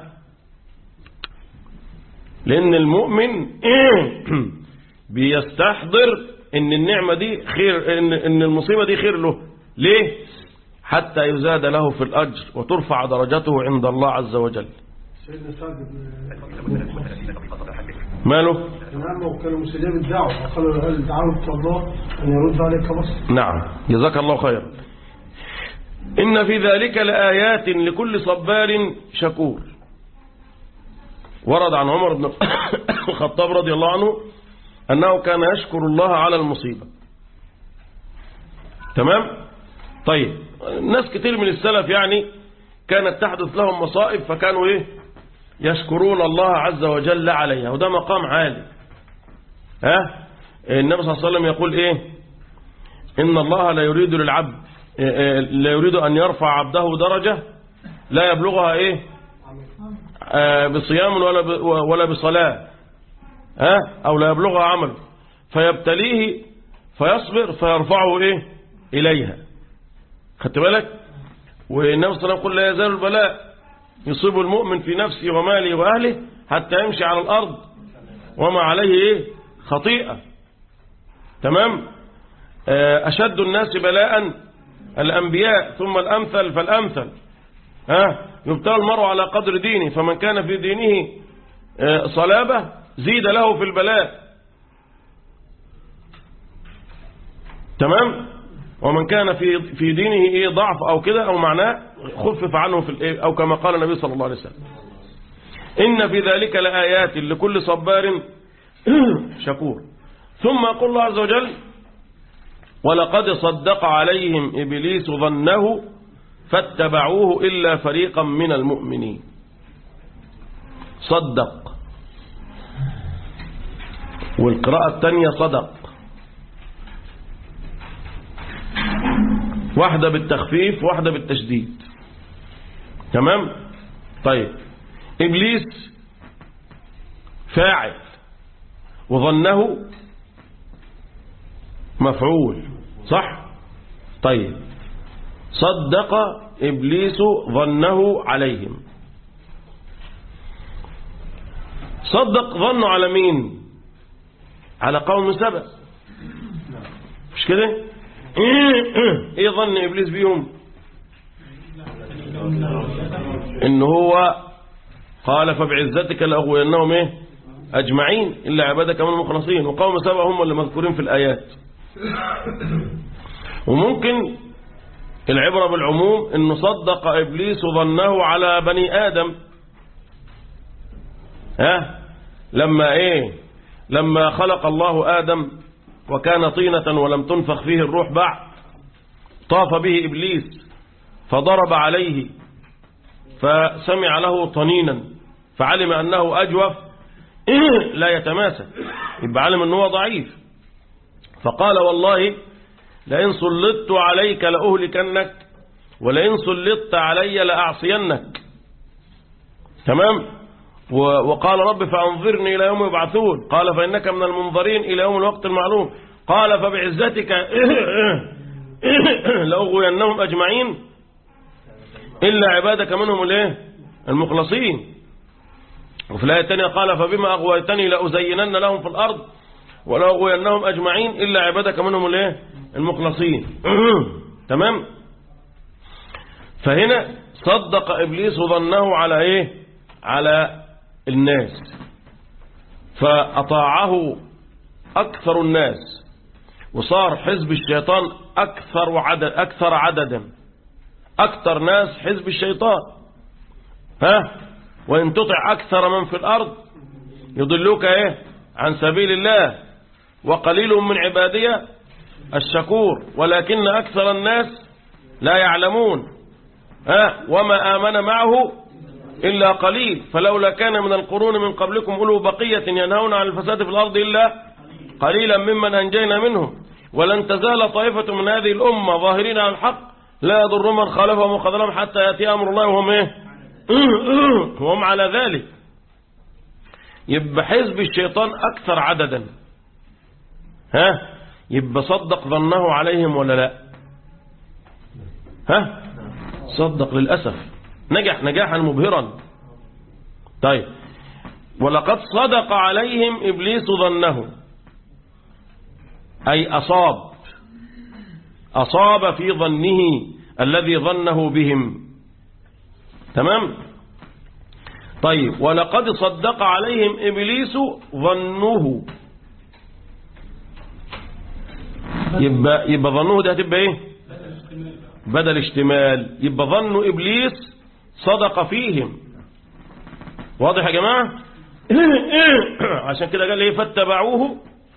لأن المؤمن بيستحضر ان النعمة دي خير ان, إن المصيبة دي خير له ليه حتى يزاد له في الأجر وترفع درجته عند الله عز وجل سيدنا سعد بن ماله نعم وكانوا مستجاب الدعوة وقالوا له هل دعوت الله أن يرد عليك بصر نعم جزاك الله خيرا إن في ذلك لآيات لكل صبار شكور ورد عن عمر بن الخطاب رضي الله عنه أنه كان يشكر الله على المصيبة تمام طيب ناس كتير من السلف يعني كانت تحدث لهم مصائب فكانوا ايه يشكرون الله عز وجل عليها وده مقام عالي ها النبي صلى الله عليه وسلم يقول ايه ان الله لا يريد للعبد لا يريد ان يرفع عبده درجة لا يبلغها ايه آه بصيام ولا ب- ولا بصلاة ها او لا يبلغها عمل فيبتليه فيصبر فيرفعه ايه اليها خدت بالك والنبي صلى الله عليه وسلم يقول لا يزال البلاء يصيب المؤمن في نفسه وماله وأهله حتى يمشي على الأرض وما عليه إيه خطيئة تمام آه، أشد الناس بلاء الأنبياء ثم الأمثل فالأمثل ها يبتلى المرء على قدر دينه فمن كان في دينه آه، صلابة زيد له في البلاء تمام ومن كان في في دينه ايه ضعف او كده او معناه خفف عنه في الايه او كما قال النبي صلى الله عليه وسلم ان في ذلك لآيات لكل صبار شكور ثم يقول الله عز وجل ولقد صدق عليهم ابليس ظنه فاتبعوه الا فريقا من المؤمنين صدق والقراءة الثانية صدق واحدة بالتخفيف واحدة بالتشديد تمام طيب إبليس فاعل وظنه مفعول صح طيب صدق إبليس ظنه عليهم صدق ظنه على مين على قوم سبأ مش كده ايه ظن ابليس بيهم ان هو قال فبعزتك لاغوينهم ايه اجمعين الا عبادك من المخلصين وقوم سبأ هم اللي مذكورين في الايات وممكن العبرة بالعموم انه صدق ابليس ظنه على بني ادم ها لما ايه لما خلق الله ادم وكان طينة ولم تنفخ فيه الروح بعد طاف به إبليس فضرب عليه فسمع له طنينا فعلم أنه أجوف لا يتماسك يبقى علم أنه ضعيف فقال والله لئن سلطت عليك لأهلكنك ولئن سلطت علي لأعصينك تمام وقال رب فأنظرني إلى يوم يبعثون قال فإنك من المنظرين إلى يوم الوقت المعلوم قال فبعزتك لأغوينهم أجمعين إلا عبادك منهم الايه المخلصين وفي الآية الثانية قال فبما أغويتني لأزينن لهم في الأرض ولأغوينهم أجمعين إلا عبادك منهم الايه المخلصين تمام فهنا صدق إبليس ظنه على إيه على الناس فأطاعه أكثر الناس وصار حزب الشيطان أكثر عدد أكثر عددا أكثر ناس حزب الشيطان ها وإن تطع أكثر من في الأرض يضلوك إيه عن سبيل الله وقليل من عبادي الشكور ولكن أكثر الناس لا يعلمون ها وما آمن معه إلا قليل فلولا كان من القرون من قبلكم أولو بقية ينهون عن الفساد في الأرض إلا قليلا ممن أنجينا منهم ولن تزال طائفة من هذه الأمة ظاهرين على الحق لا يضر من خالفهم وخذلهم حتى يأتي أمر الله وهم إيه وهم على ذلك يبقى حزب الشيطان أكثر عددا ها يبقى صدق ظنه عليهم ولا لا ها صدق للأسف نجح نجاحا مبهرا طيب ولقد صدق عليهم إبليس ظنه أي أصاب أصاب في ظنه الذي ظنه بهم تمام طيب ولقد صدق عليهم إبليس ظنه يبقى, يبقى ظنه ده هتبقى ايه بدل اشتمال يبقى ظن إبليس صدق فيهم واضح يا جماعة عشان كده قال ايه فاتبعوه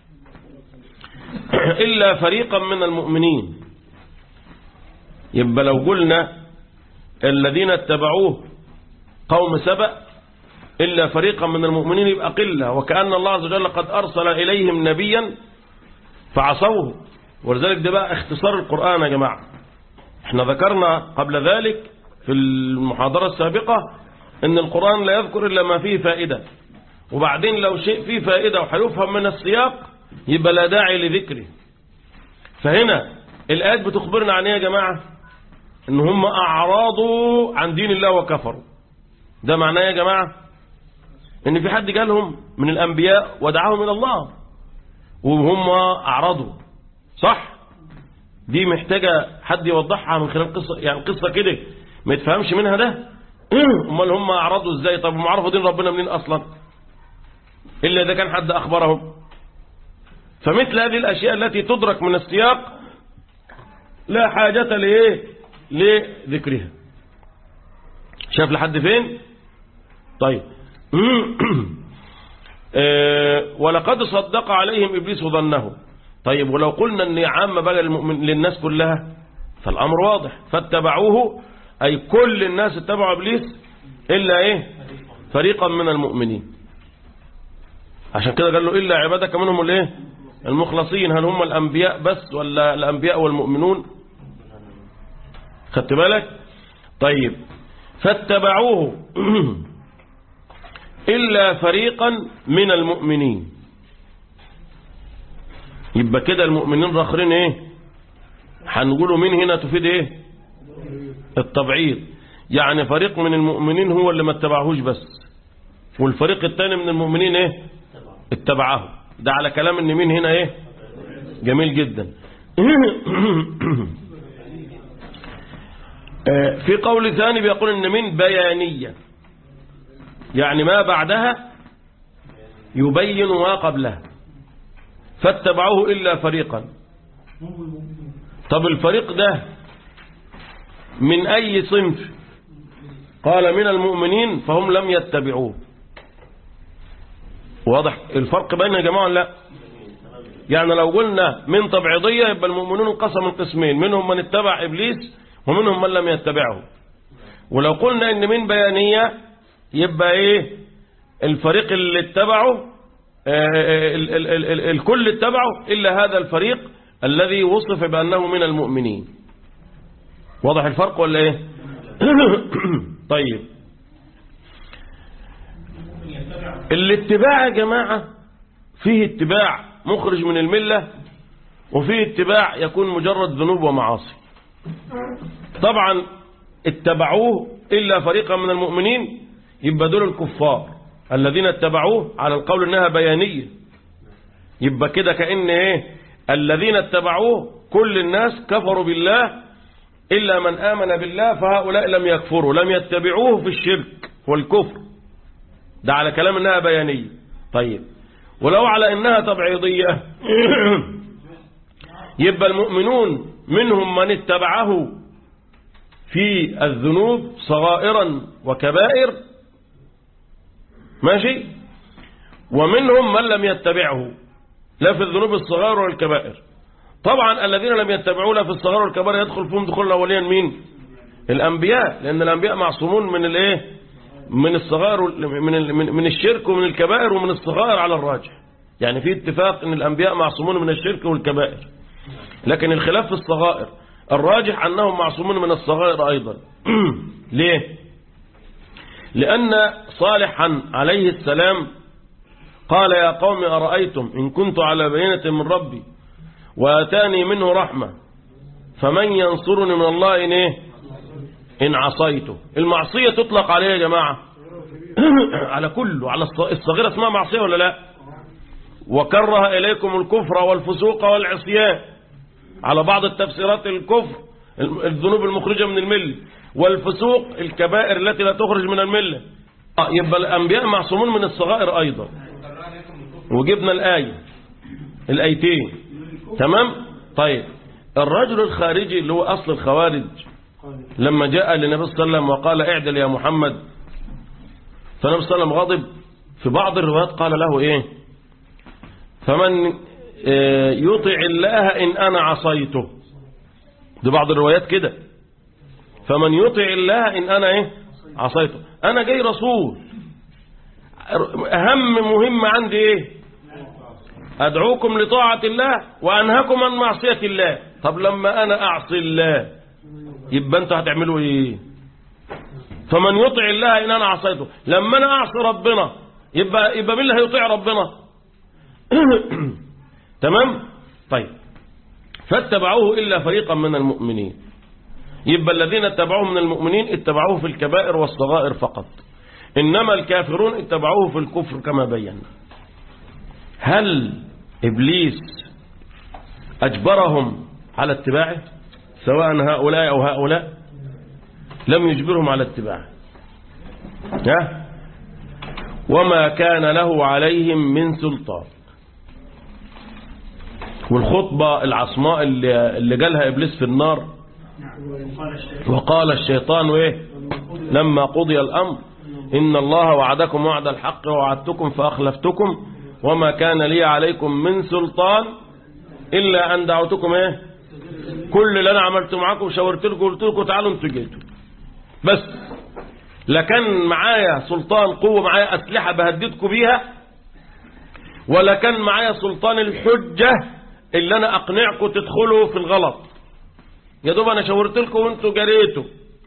إلا فريقا من المؤمنين يبقى لو قلنا الذين اتبعوه قوم سبأ إلا فريقا من المؤمنين يبقى قلة وكأن الله عز وجل قد أرسل إليهم نبيا فعصوه ولذلك ده بقى اختصار القرآن يا جماعة احنا ذكرنا قبل ذلك في المحاضرة السابقة ان القرآن لا يذكر إلا ما فيه فائدة وبعدين لو شيء فيه فائدة وهيفهم من السياق يبقى لا داعي لذكره فهنا الآيات بتخبرنا عن ايه يا جماعة ان هم أعراضوا عن دين الله وكفروا ده معناه يا جماعة ان في حد جالهم من الأنبياء ودعاهم إلى الله وهم أعرضوا صح دي محتاجة حد يوضحها من خلال قصة يعني قصة كده ما يتفهمش منها ده امال هم أعرضوا ازاي طب هم عرفوا دين ربنا منين أصلا إلا إذا كان حد أخبرهم فمثل هذه الأشياء التي تدرك من السياق لا حاجة لإيه لذكرها شاف لحد فين طيب آه، ولقد صدق عليهم إبليس ظنه طيب ولو قلنا أن عامة بقى للمؤمن للناس كلها فالأمر واضح فاتبعوه أي كل الناس اتبعوا إبليس إلا إيه فريقا من المؤمنين عشان كده قال له إلا عبادك منهم الايه المخلصين هل هم الأنبياء بس ولا الأنبياء والمؤمنون خدت بالك طيب فاتبعوه إلا فريقا من المؤمنين يبقى كده المؤمنين راخرين ايه هنقوله من هنا تفيد ايه التبعيض يعني فريق من المؤمنين هو اللي ما اتبعهوش بس والفريق الثاني من المؤمنين ايه اتبعه ده على كلام ان مين هنا ايه جميل جدا آه، في قول ثاني بيقول ان من بيانية يعني ما بعدها يبين ما قبلها فاتبعوه إلا فريقا طب الفريق ده من أي صنف قال من المؤمنين فهم لم يتبعوه واضح الفرق بين يا جماعة لا يعني لو قلنا من تبعيضية يبقى المؤمنون انقسموا القسمين منهم من اتبع إبليس ومنهم من لم يتبعه ولو قلنا ان من بيانية يبقى ايه الفريق اللي اتبعه آه، ال- ال- ال- ال- الكل اتبعه إلا هذا الفريق الذي وصف بأنه من المؤمنين واضح الفرق ولا ايه طيب الاتباع يا جماعة فيه اتباع مخرج من الملة وفي اتباع يكون مجرد ذنوب ومعاصي طبعا اتبعوه إلا فريقا من المؤمنين يبقى دول الكفار الذين اتبعوه على القول انها بيانية يبقى كده كأن ايه الذين اتبعوه كل الناس كفروا بالله إلا من آمن بالله فهؤلاء لم يكفروا لم يتبعوه في الشرك والكفر ده على كلام انها بيانية طيب ولو على انها تبعيضية يبقى المؤمنون منهم من اتبعه في الذنوب صغائرا وكبائر ماشي ومنهم من لم يتبعه لا في الذنوب الصغائر والكبائر طبعا الذين لم يتبعوا لا في الصغائر والكبائر يدخل فيهم دخول اوليا مين الانبياء لان الانبياء معصومون من الايه من الصغائر وال- من ال- من من الشرك ومن الكبائر ومن الصغائر على الراجح يعني في اتفاق ان الانبياء معصومون من الشرك والكبائر لكن الخلاف في الصغائر الراجح انهم معصومون من الصغائر ايضا ليه لان صالحا عليه السلام قال يا قوم أرأيتم إن كنت على بينة من ربي وأتاني منه رحمة فمن ينصرني من الله إن إيه إن عصيته المعصية تطلق عليه يا جماعة على كله على الص- الصغيرة اسمها معصية ولا لا وكره إليكم الكفر والفسوق والعصيان على بعض التفسيرات الكفر الذنوب المخرجة من الملة والفسوق الكبائر التي لا تخرج من الملة آه، يبقى الأنبياء معصومون من الصغائر أيضا وجبنا الآية الآيتين تمام طيب الرجل الخارجي اللي هو أصل الخوارج لما جاء للنبي صلى الله عليه وسلم وقال اعدل يا محمد فالنبي صلى الله عليه وسلم غضب في بعض الروايات قال له ايه فمن آه، يطع الله إن أنا عصيته دي بعض الروايات كده فمن يطع الله إن أنا إيه عصيته أنا جاي رسول أهم مهم عندي إيه أدعوكم لطاعة الله وأنهاكم عن معصية الله طب لما أنا أعصي الله يبقى أنتوا هتعملوا إيه فمن يطع الله إن أنا عصيته لما أنا أعصي ربنا يبقى يبقى مين اللي هيطيع ربنا تمام طيب فاتبعوه إلا فريقا من المؤمنين يبقى الذين اتبعوه من المؤمنين اتبعوه في الكبائر والصغائر فقط إنما الكافرون اتبعوه في الكفر كما بينا هل إبليس أجبرهم على اتباعه سواء هؤلاء أو هؤلاء لم يجبرهم على اتباعه ها وما كان له عليهم من سلطان والخطبة العصماء اللي, اللي جالها إبليس في النار وقال الشيطان إيه لما قضي الأمر إن الله وعدكم وعد الحق ووعدتكم فأخلفتكم وما كان لي عليكم من سلطان إلا أن دعوتكم إيه كل اللي أنا عملته معاكم وشاورت لكم قلت لكم تعالوا انتوا جيتوا بس لا كان معايا سلطان قوة معايا أسلحة بهددكم بيها ولا كان معايا سلطان الحجة اللي أنا أقنعكم تدخلوا في الغلط يا دوب أنا شاورت لكم وانتوا جريتوا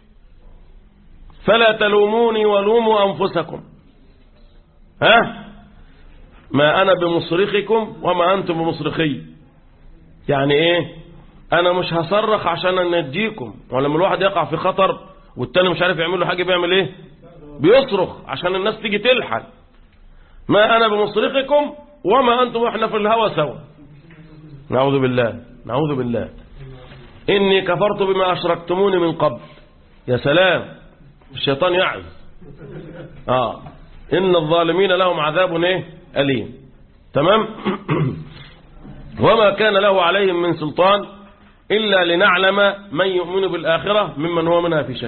فلا تلوموني ولوموا أنفسكم ها ما أنا بمصرخكم وما أنتم بمصرخي يعني إيه أنا مش هصرخ عشان أنجيكم ولما الواحد يقع في خطر والتاني مش عارف يعمل له حاجة بيعمل إيه بيصرخ عشان الناس تيجي تلحق ما أنا بمصرخكم وما أنتم وإحنا في الهوى سوا نعوذ بالله نعوذ بالله إني كفرت بما أشركتموني من قبل يا سلام الشيطان يعز آه إن الظالمين لهم عذاب إيه أليم تمام وما كان له عليهم من سلطان إلا لنعلم من يؤمن بالآخرة ممن هو منها في شك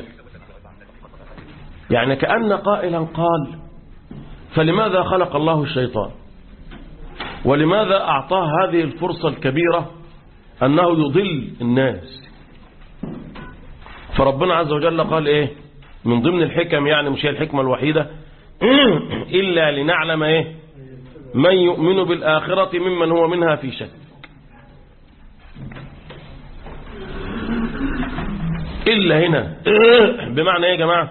يعني كأن قائلا قال فلماذا خلق الله الشيطان ولماذا أعطاه هذه الفرصة الكبيرة أنه يضل الناس فربنا عز وجل قال إيه من ضمن الحكم يعني مش هي الحكمة الوحيدة إلا لنعلم إيه من يؤمن بالآخرة ممن هو منها في شك إلا هنا بمعنى إيه يا جماعة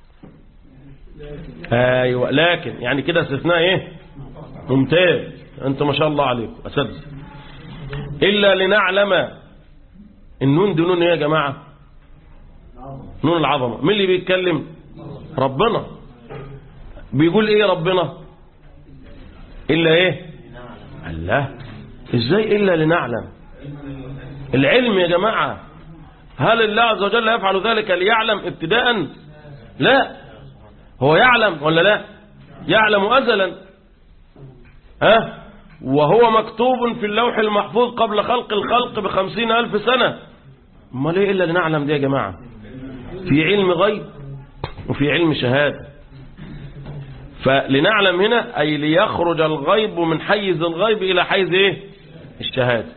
أيوة لكن يعني كده استثناء إيه ممتاز أنت ما شاء الله عليكم أساتذة إلا لنعلم النون دي نون ايه يا جماعة نون العظمة مين اللي بيتكلم ربنا بيقول ايه ربنا إلا ايه الله ازاي إلا لنعلم العلم يا جماعة هل الله عز وجل يفعل ذلك ليعلم ابتداء لا هو يعلم ولا لا يعلم أزلا ها وهو مكتوب في اللوح المحفوظ قبل خلق الخلق بخمسين ألف سنة امال ايه إلا لنعلم دي يا جماعة في علم غيب وفي علم شهادة فلنعلم هنا أي ليخرج الغيب من حيز الغيب إلى حيز إيه الشهادة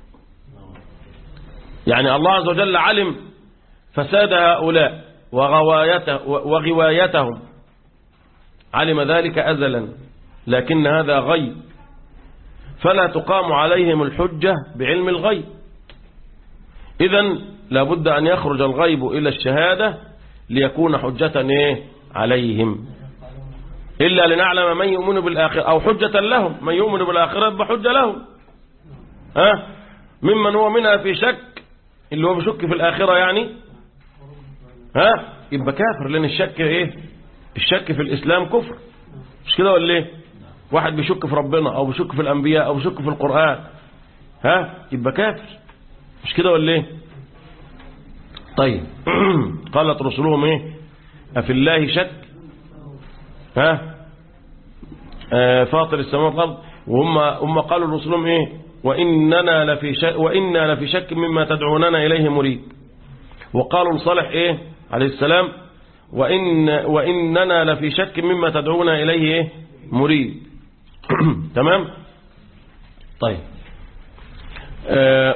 يعني الله عز وجل علم فساد هؤلاء وغوايته وغوايتهم علم ذلك أزلا لكن هذا غيب فلا تقام عليهم الحجة بعلم الغيب إذا لابد أن يخرج الغيب إلى الشهادة ليكون حجة إيه؟ عليهم إلا لنعلم من يؤمن بالآخرة أو حجة لهم من يؤمن بالآخرة بحجة لهم ها ممن هو منها في شك اللي هو بشك في الآخرة يعني ها يبقى كافر لأن الشك إيه الشك في الإسلام كفر مش كده ولا إيه واحد بيشك في ربنا أو بيشك في الأنبياء أو بيشك في القرآن ها يبقى كافر مش كده ولا إيه طيب قالت رسلهم إيه أفي الله شك ها آه فاطر السماوات والأرض وهم هم قالوا رسلهم إيه وإننا لفي شك وإنا لفي شك مما تدعوننا إليه مريب وقالوا لصالح إيه عليه السلام وإن وإننا لفي شك مما تدعونا إليه إيه مريب تمام طيب آه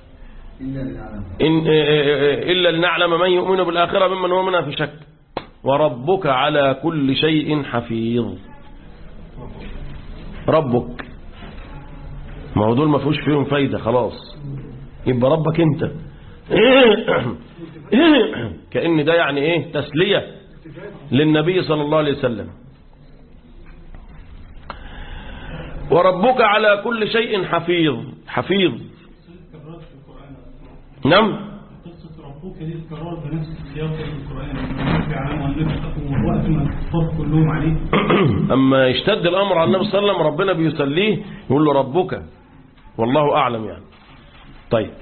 إن إلا لنعلم من يؤمن بالآخرة ممن هو منها في شك وربك على كل شيء حفيظ ربك ما هو دول ما فيهوش فيهم فايدة خلاص يبقى ربك انت كأن ده يعني ايه تسلية للنبي صلى الله عليه وسلم وربك على كل شيء حفيظ حفيظ نعم قصة ربك دي تكرار بنفس السياق في القرآن النبي يعلم أن نفسكم وقت ما الكفار كلهم عليه أما يشتد الأمر على النبي صلى الله عليه وسلم ربنا بيسليه يقول له ربك والله أعلم يعني طيب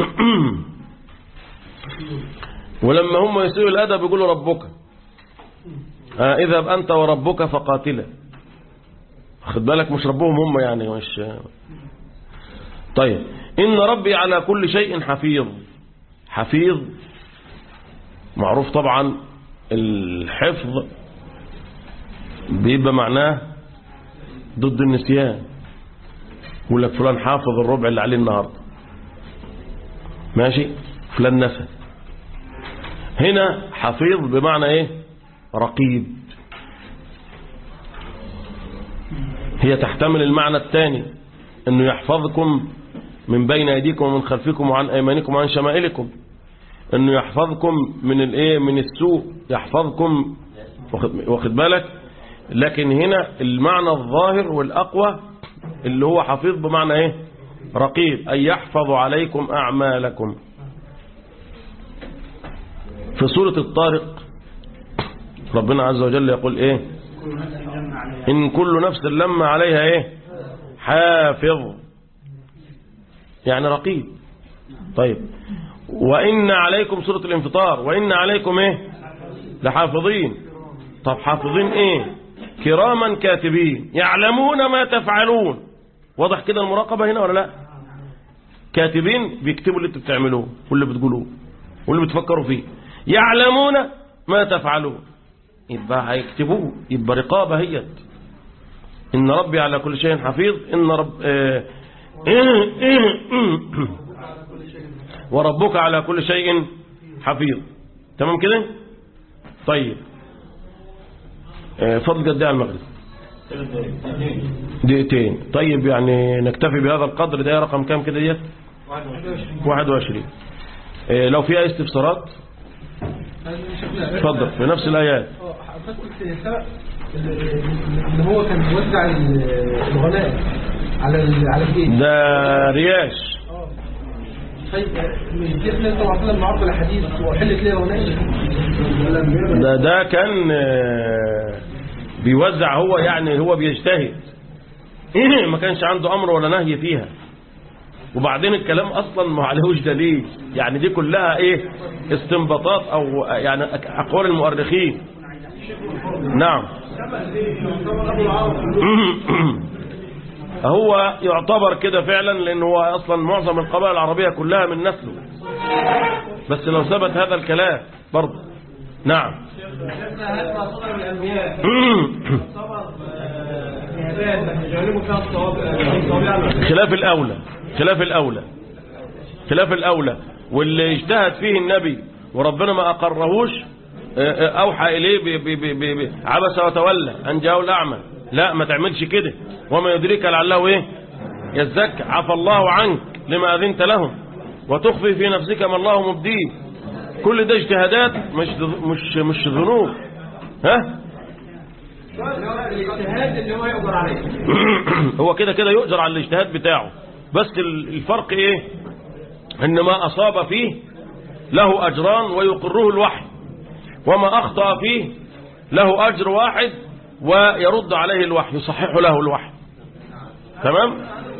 ولما هم يسيئوا الأدب يقولوا ربك آه اذهب أنت وربك فقاتلا خد بالك مش ربهم هم يعني مش طيب إن ربي على كل شيء حفيظ حفيظ معروف طبعا الحفظ بيبقى معناه ضد النسيان يقول لك فلان حافظ الربع اللي عليه النهارده ماشي فلان نسى هنا حفيظ بمعنى ايه رقيب هي تحتمل المعنى الثاني انه يحفظكم من بين ايديكم ومن خلفكم وعن ايمانكم وعن شمائلكم انه يحفظكم من الايه من السوء يحفظكم واخد- واخد بالك لكن هنا المعنى الظاهر والاقوى اللي هو حفيظ بمعنى ايه رقيب اي يحفظ عليكم اعمالكم في سورة الطارق ربنا عز وجل يقول ايه كل نفس لما عليها إن كل نفس لما عليها إيه حافظ يعني رقيب طيب وإن عليكم سورة الانفطار وإن عليكم إيه لحافظين طب حافظين إيه كراما كاتبين يعلمون ما تفعلون واضح كده المراقبة هنا ولا لا كاتبين بيكتبوا اللي انتوا بتعملوه واللي بتقولوه واللي بتفكروا فيه يعلمون ما تفعلون يبقى هيكتبوه يبقى رقابة هيت إن ربي على كل شيء حفيظ إن رب آه، وربك على كل شيء حفيظ تمام كده طيب آه، فضل قد ايه على المغرب دقيقتين طيب يعني نكتفي بهذا القدر ده رقم كام كده ديت 21 آه، لو في اي استفسارات اتفضل في نفس الايات اه حضرتك قلت سبق اللي هو كان بيوزع ال- الغنائم على ال- على الجيش ده رياش اه طيب مش دي خلال طبعا كده المعارضة الحديث وحلت ليه ونجد ده ده كان آه، بيوزع هو يعني هو بيجتهد ما كانش عنده امر ولا نهي فيها وبعدين الكلام اصلا ما عليهوش دليل يعني دي كلها ايه استنباطات او يعني اقوال المؤرخين نعم هو يعتبر كده فعلا لان هو اصلا معظم القبائل العربيه كلها من نسله بس لو ثبت هذا الكلام برضه نعم خلاف الأولى خلاف الأولى خلاف الأولى واللي اجتهد فيه النبي وربنا ما أقرهوش آه، آه، أوحى إليه ب- ب- ب- ب- ب- عبس وتولى أن جاءه الأعمى لا ما تعملش كده وما يدريك لعله إيه يزكى عفى الله عنك لما أذنت لهم وتخفي في نفسك ما الله مبديه كل ده اجتهادات مش مش مش ذنوب ها الاجتهاد اللي هو يقدر عليه هو كده كده يؤجر على الاجتهاد بتاعه بس ال- الفرق ايه ان ما اصاب فيه له اجران ويقره الوحي وما اخطا فيه له اجر واحد ويرد عليه الوحي يصحح له الوحي تمام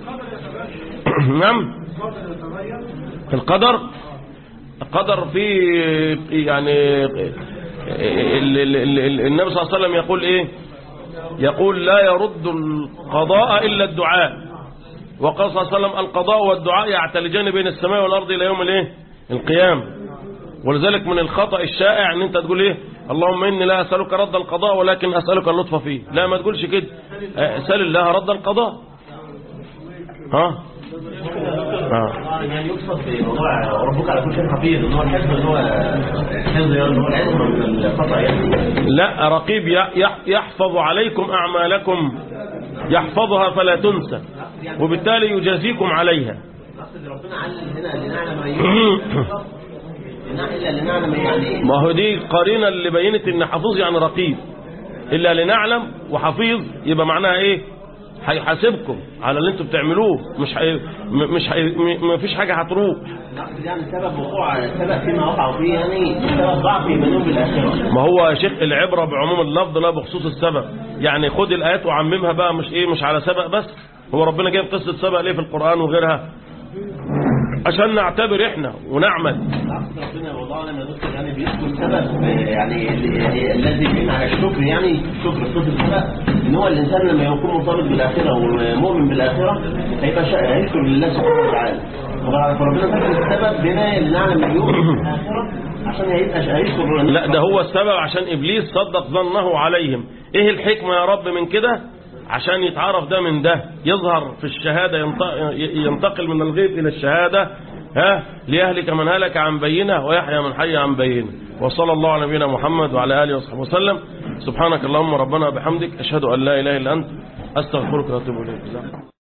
نعم القدر القدر فيه يعني ال- ال- ال- ال- النبي صلى الله عليه وسلم يقول ايه يقول لا يرد القضاء إلا الدعاء وقال صلى الله عليه وسلم القضاء والدعاء يعتلجان بين السماء والأرض إلى يوم الايه القيامة ولذلك من الخطأ الشائع ان انت تقول ايه اللهم اني لا اسالك رد القضاء ولكن اسالك اللطف فيه لا ما تقولش كده آه، اسال الله رد القضاء ها ها يعني يقصد بموضوع ربك على كل شيء حفيظ ان هو الحفظ اللي هو حفظ يعني هو العلم من الخطا يعني لا رقيب يح- يح- يحفظ عليكم أعمالكم يحفظها فلا تنسى وبالتالي يجازيكم عليها اقصد ربنا علم هنا لنعلم ايوه الا لنعلم يعني ما هو دي قرينة اللي بينت ان حفيظ يعني رقيب إلا لنعلم وحفيظ يبقى معناها ايه هيحاسبكم على اللي انتوا بتعملوه مش حي... م- مش حي... م- ما فيش حاجة هتروح اقصد يعني سبب وقوع سبب فيما وقعوا فيه يعني سبب ضعف ايمانهم بالاخره ما هو يا شيخ العبرة بعموم اللفظ لا بخصوص السبب يعني خد الآيات وعممها بقى مش ايه مش على سبق بس هو ربنا جايب قصة سبق ليه في القرآن وغيرها عشان نعتبر احنا ونعمل اقصد ربنا والله لما ذكر يعني بيذكر سبب يعني ال- الذي يبين على الشكر يعني الشكر صفه السبب ان هو الانسان لما يكون مرتبط بالاخره ومؤمن بالاخره هيبقى شا- هيشكر لله سبحانه وتعالى طبعا فربنا ذكر السبب بنا لنعلم ان يؤمن بالاخره عشان هيبقى شا- هيشكر لا ده هو السبب عشان إبليس صدق ظنه عليهم إيه الحكمة يا رب من كده عشان يتعرف ده من ده يظهر في الشهادة ينط- ينتقل من الغيب إلى الشهادة ها ليهلك من هلك عن بينه ويحيى من حي عن بينه وصلى الله على نبينا محمد وعلى آله وصحبه وسلم سبحانك اللهم ربنا وبحمدك أشهد أن لا إله إلا أنت أستغفرك وأتوب إليك